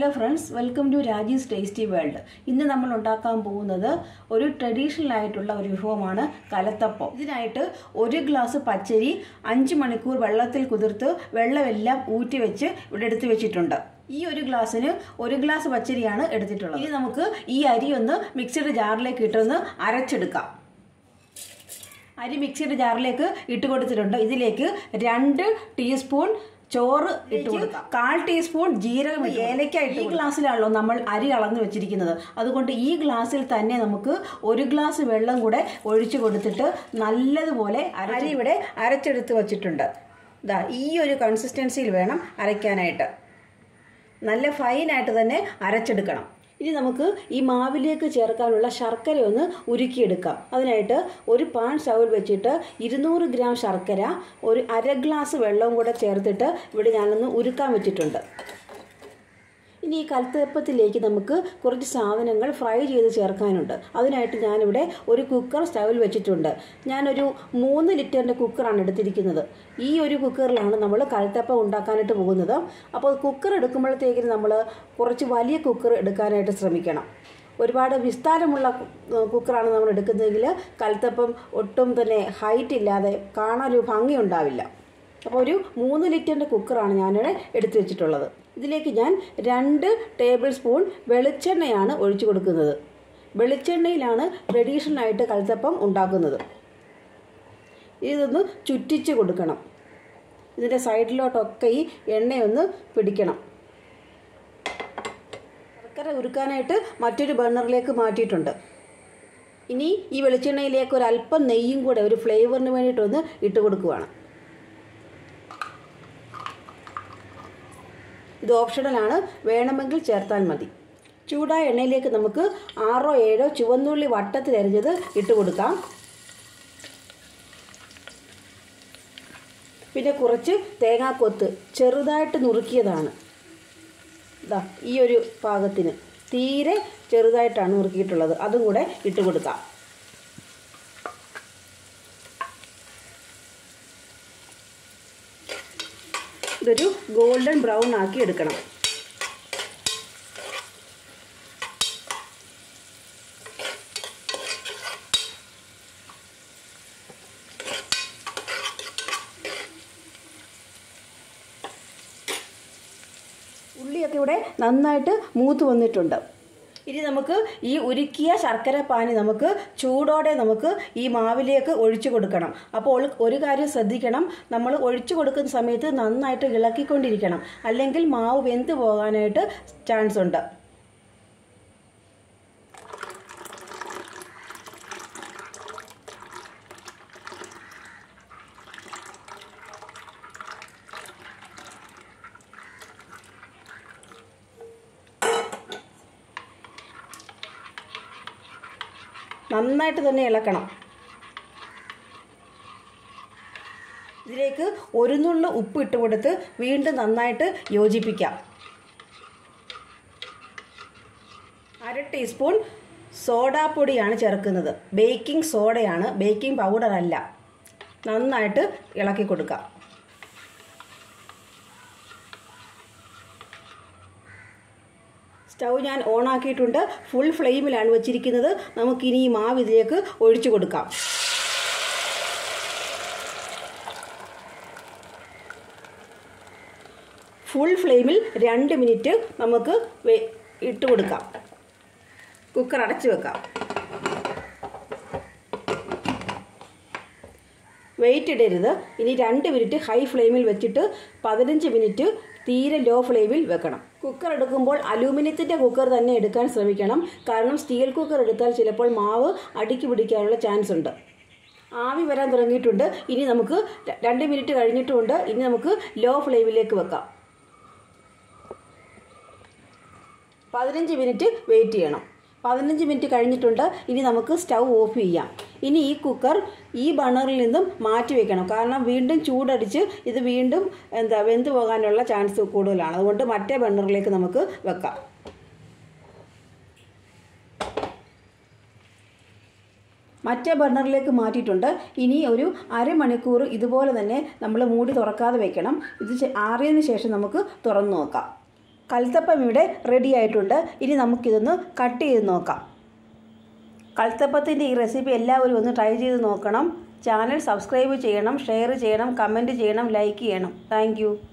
friends welcome to Raji's tasty world ഇന്ന് നമ്മൾ ഉണ്ടാക്കാൻ പോകുന്നത് ഒരു ട്രഡീഷണൽ ആയിട്ടുള്ള ഒരു വിഭവമാണ് കലത്തപ്പം ഇതിനായിട്ട് ഒരു ഗ്ലാസ് പച്ചരി അഞ്ച് മണിക്കൂർ വെള്ളത്തിൽ കുതിർത്ത് വെള്ളമെല്ലാം ഊറ്റി വെച്ച് ഇവിടെ എടുത്തു വെച്ചിട്ടുണ്ട് ഈ ഒരു ഗ്ലാസ്സിന് ഒരു ഗ്ലാസ് പച്ചരിയാണ് എടുത്തിട്ടുള്ളത് ഇനി നമുക്ക് ഈ അരി ഒന്ന് മിക്സിയുടെ ജാറിലേക്ക് ഇട്ടൊന്ന് അരച്ചെടുക്കാം അരി മിക്സിയുടെ ജാറിലേക്ക് ഇട്ട് കൊടുത്തിട്ടുണ്ട് ഇതിലേക്ക് രണ്ട് ടീസ്പൂൺ ചോറ് ഇട്ട് കൊടുക്കാം കാൽ ടീസ്പൂൺ ജീരകം ഏലക്ക ഇട്ട് ഈ ഗ്ലാസ്സിലാണല്ലോ നമ്മൾ അരി അളന്ന് വെച്ചിരിക്കുന്നത് അതുകൊണ്ട് ഈ ഗ്ലാസ്സിൽ തന്നെ നമുക്ക് ഒരു ഗ്ലാസ് വെള്ളം കൂടെ ഒഴിച്ചു കൊടുത്തിട്ട് നല്ലതുപോലെ അരി ഇവിടെ അരച്ചെടുത്ത് വച്ചിട്ടുണ്ട് ഇതാ ഈ ഒരു കൺസിസ്റ്റൻസിയിൽ വേണം അരയ്ക്കാനായിട്ട് നല്ല ഫൈനായിട്ട് തന്നെ അരച്ചെടുക്കണം ഇനി നമുക്ക് ഈ മാവിലേക്ക് ചേർക്കാനുള്ള ശർക്കര ഒന്ന് ഉരുക്കിയെടുക്കാം അതിനായിട്ട് ഒരു പാൻ സ്റ്റൗവിൽ വെച്ചിട്ട് ഇരുന്നൂറ് ഗ്രാം ശർക്കര ഒരു അര ഗ്ലാസ് വെള്ളവും കൂടെ ചേർത്തിട്ട് ഇവിടെ ഞാനൊന്ന് ഉരുക്കാൻ വെച്ചിട്ടുണ്ട് ഇനി ഈ കൽത്തപ്പത്തിലേക്ക് നമുക്ക് കുറച്ച് സാധനങ്ങൾ ഫ്രൈ ചെയ്ത് ചേർക്കാനുണ്ട് അതിനായിട്ട് ഞാനിവിടെ ഒരു കുക്കർ സ്റ്റൗവിൽ വെച്ചിട്ടുണ്ട് ഞാനൊരു മൂന്ന് ലിറ്ററിൻ്റെ കുക്കറാണ് എടുത്തിരിക്കുന്നത് ഈ ഒരു കുക്കറിലാണ് നമ്മൾ കൽത്തപ്പം ഉണ്ടാക്കാനായിട്ട് പോകുന്നത് അപ്പോൾ കുക്കർ എടുക്കുമ്പോഴത്തേക്കിന് നമ്മൾ കുറച്ച് വലിയ കുക്കർ എടുക്കാനായിട്ട് ശ്രമിക്കണം ഒരുപാട് വിസ്താരമുള്ള കുക്കറാണ് നമ്മൾ എടുക്കുന്നതെങ്കിൽ കൽത്തപ്പം ഒട്ടും തന്നെ ഹൈറ്റ് ഇല്ലാതെ കാണാനൊരു ഭംഗി ഉണ്ടാവില്ല അപ്പോൾ ഒരു മൂന്ന് ലിറ്ററിൻ്റെ കുക്കറാണ് ഞാനിവിടെ എടുത്തു വെച്ചിട്ടുള്ളത് ഇതിലേക്ക് ഞാൻ രണ്ട് ടേബിൾ സ്പൂൺ വെളിച്ചെണ്ണയാണ് ഒഴിച്ചു കൊടുക്കുന്നത് വെളിച്ചെണ്ണയിലാണ് ട്രഡീഷണൽ ആയിട്ട് കൽത്തപ്പം ഉണ്ടാക്കുന്നത് ഇതൊന്ന് ചുറ്റിച്ച് കൊടുക്കണം ഇതിൻ്റെ സൈഡിലോട്ടൊക്കെ ഈ എണ്ണയൊന്ന് പിടിക്കണം ശർക്കര ഉരുക്കാനായിട്ട് മറ്റൊരു ബർണറിലേക്ക് മാറ്റിയിട്ടുണ്ട് ഇനി ഈ വെളിച്ചെണ്ണയിലേക്ക് ഒരു അല്പം നെയ്യും കൂടെ ഒരു ഫ്ലേവറിന് വേണ്ടിയിട്ടൊന്ന് ഇട്ട് കൊടുക്കുവാണ് ഇത് ഓപ്ഷണലാണ് വേണമെങ്കിൽ ചേർത്താൽ മതി ചൂടായ എണ്ണയിലേക്ക് നമുക്ക് ആറോ ഏഴോ ചുവന്നുള്ളി വട്ടത്തിലരിഞ്ഞത് ഇട്ട് കൊടുക്കാം പിന്നെ കുറച്ച് തേങ്ങാക്കൊത്ത് ചെറുതായിട്ട് നുറുക്കിയതാണ് ഇതാ ഈ ഒരു പാകത്തിന് തീരെ ചെറുതായിട്ടാണ് നുറുക്കിയിട്ടുള്ളത് അതും കൂടെ ഇട്ട് കൊടുക്കാം ഇതൊരു ഗോൾഡൻ ബ്രൗൺ ആക്കി എടുക്കണം ഉള്ളിയൊക്കെ ഇവിടെ നന്നായിട്ട് മൂത്ത് വന്നിട്ടുണ്ട് ഇനി നമുക്ക് ഈ ഉരുക്കിയ ശർക്കര പാനി നമുക്ക് ചൂടോടെ നമുക്ക് ഈ മാവിലേക്ക് ഒഴിച്ചു കൊടുക്കണം അപ്പോൾ ഒരു കാര്യം ശ്രദ്ധിക്കണം നമ്മൾ ഒഴിച്ചു കൊടുക്കുന്ന സമയത്ത് നന്നായിട്ട് ഇളക്കിക്കൊണ്ടിരിക്കണം അല്ലെങ്കിൽ മാവ് വെന്ത് പോകാനായിട്ട് ചാൻസ് ഉണ്ട് നന്നായിട്ട് തന്നെ ഇളക്കണം ഇതിലേക്ക് ഒരു നുള്ളു ഉപ്പ് ഇട്ട് കൊടുത്ത് വീണ്ടും നന്നായിട്ട് യോജിപ്പിക്കാം അര ടീസ്പൂൺ സോഡാപ്പൊടിയാണ് ചേർക്കുന്നത് ബേക്കിംഗ് സോഡയാണ് ബേക്കിംഗ് പൗഡർ അല്ല നന്നായിട്ട് ഇളക്കി കൊടുക്കാം സ്റ്റൗ ഞാൻ ഓൺ ആക്കിയിട്ടുണ്ട് ഫുൾ ഫ്ലെയിമിലാണ് വെച്ചിരിക്കുന്നത് നമുക്കിനി ഈ മാവ് ഇതിലേക്ക് ഒഴിച്ചു കൊടുക്കാം ഫുൾ ഫ്ലെയിമിൽ രണ്ട് മിനിറ്റ് നമുക്ക് ഇട്ട് കൊടുക്കാം കുക്കർ അടച്ചു വെക്കാം വെയിറ്റ് ഇടരുത് ഇനി രണ്ട് മിനിറ്റ് ഹൈ ഫ്ലെയിമിൽ വെച്ചിട്ട് പതിനഞ്ച് മിനിറ്റ് തീരെ ലോ ഫ്ലെയിമിൽ വെക്കണം കുക്കർ എടുക്കുമ്പോൾ അലൂമിനിയത്തിൻ്റെ കുക്കർ തന്നെ എടുക്കാൻ ശ്രമിക്കണം കാരണം സ്റ്റീൽ കുക്കർ എടുത്താൽ ചിലപ്പോൾ മാവ് അടുക്കി പിടിക്കാനുള്ള ചാൻസ് ഉണ്ട് ആവി വരാൻ തുടങ്ങിയിട്ടുണ്ട് ഇനി നമുക്ക് രണ്ട് മിനിറ്റ് കഴിഞ്ഞിട്ടുമുണ്ട് ഇനി നമുക്ക് ലോ ഫ്ലെയിമിലേക്ക് വെക്കാം പതിനഞ്ച് മിനിറ്റ് വെയിറ്റ് ചെയ്യണം പതിനഞ്ച് മിനിറ്റ് കഴിഞ്ഞിട്ടുണ്ട് ഇനി നമുക്ക് സ്റ്റൗ ഓഫ് ചെയ്യാം ഇനി ഈ കുക്കർ ഈ ബണറിൽ നിന്നും മാറ്റി വെക്കണം കാരണം വീണ്ടും ചൂടടിച്ച് ഇത് വീണ്ടും എന്താ വെന്ത് പോകാനുള്ള ചാൻസ് കൂടുതലാണ് അതുകൊണ്ട് മറ്റേ ബണറിലേക്ക് നമുക്ക് വെക്കാം മറ്റേ ബർണറിലേക്ക് മാറ്റിയിട്ടുണ്ട് ഇനി ഒരു അരമണിക്കൂർ ഇതുപോലെ തന്നെ നമ്മൾ മൂടി തുറക്കാതെ വെക്കണം ഇത് ആറിയതിന് ശേഷം നമുക്ക് തുറന്നു നോക്കാം കൽത്തപ്പം ഇവിടെ റെഡി ആയിട്ടുണ്ട് ഇനി നമുക്കിതൊന്ന് കട്ട് ചെയ്ത് നോക്കാം കൽത്തപ്പത്തിൻ്റെ ഈ റെസിപ്പി എല്ലാവരും ഒന്ന് ട്രൈ ചെയ്ത് നോക്കണം ചാനൽ സബ്സ്ക്രൈബ് ചെയ്യണം ഷെയർ ചെയ്യണം കമൻറ്റ് ചെയ്യണം ലൈക്ക് ചെയ്യണം താങ്ക്